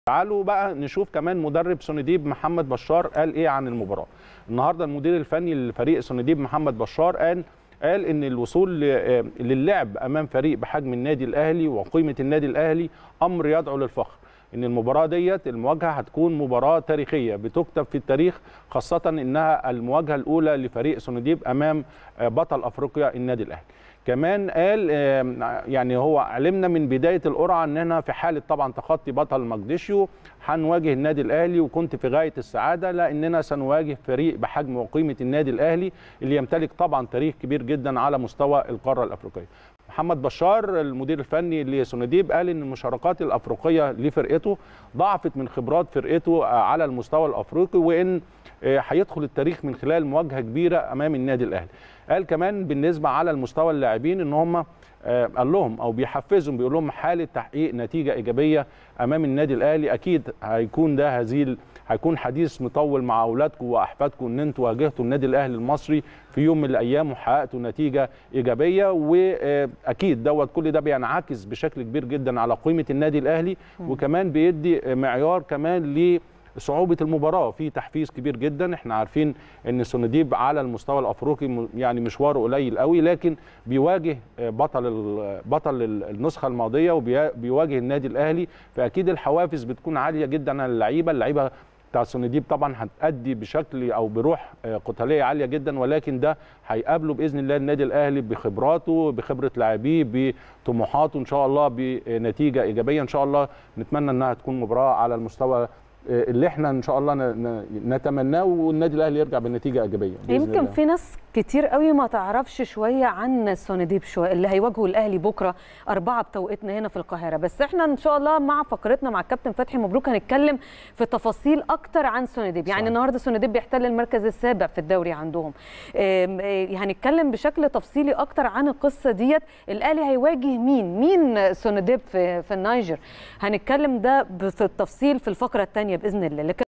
تعالوا بقى نشوف كمان مدرب سونديب محمد بشار قال ايه عن المباراه النهارده المدير الفني لفريق سونديب محمد بشار قال قال ان الوصول للعب امام فريق بحجم النادي الاهلي وقيمه النادي الاهلي امر يدعو للفخر ان المباراه ديت المواجهه هتكون مباراه تاريخيه بتكتب في التاريخ خاصه انها المواجهه الاولى لفريق سونديب امام بطل افريقيا النادي الاهلي كمان قال يعني هو علمنا من بدايه القرعه اننا في حاله طبعا تخطي بطل مقديشيو هنواجه النادي الاهلي وكنت في غايه السعاده لاننا سنواجه فريق بحجم وقيمه النادي الاهلي اللي يمتلك طبعا تاريخ كبير جدا على مستوى القاره الافريقيه. محمد بشار المدير الفني لسونديب قال ان المشاركات الافريقيه لفرقته ضعفت من خبرات فرقته على المستوى الافريقي وان هيدخل التاريخ من خلال مواجهه كبيره امام النادي الاهلي. قال كمان بالنسبه على المستوى اللاعبين ان هم قال لهم او بيحفزهم بيقول لهم حاله تحقيق نتيجه ايجابيه امام النادي الاهلي اكيد هيكون ده هزيل هيكون حديث مطول مع اولادكم واحفادكم ان انتوا واجهتوا النادي الاهلي المصري في يوم من الايام وحققتوا نتيجه ايجابيه واكيد دوت كل ده بينعكس بشكل كبير جدا على قيمه النادي الاهلي وكمان بيدي معيار كمان ل صعوبة المباراة في تحفيز كبير جدا احنا عارفين ان سونديب على المستوى الافريقي يعني مشواره قليل قوي لكن بيواجه بطل بطل النسخة الماضية وبيواجه النادي الاهلي فاكيد الحوافز بتكون عالية جدا على اللعيبة اللعيبة بتاع سونديب طبعا هتأدي بشكل او بروح قتاليه عاليه جدا ولكن ده هيقابله باذن الله النادي الاهلي بخبراته بخبره لاعبيه بطموحاته ان شاء الله بنتيجه ايجابيه ان شاء الله نتمنى انها تكون مباراه على المستوى اللي احنا ان شاء الله نتمناه والنادي الاهلي يرجع بنتيجه ايجابيه يمكن في ناس كتير قوي ما تعرفش شويه عن سونديب شويه اللي هيواجهوا الاهلي بكره أربعة بتوقيتنا هنا في القاهره بس احنا ان شاء الله مع فقرتنا مع الكابتن فتحي مبروك هنتكلم في تفاصيل اكتر عن سونديب يعني النهارده سونديب بيحتل المركز السابع في الدوري عندهم هنتكلم بشكل تفصيلي اكتر عن القصه ديت الاهلي هيواجه مين مين سونديب في في النيجر هنتكلم ده في التفصيل في الفقره الثانيه باذن الله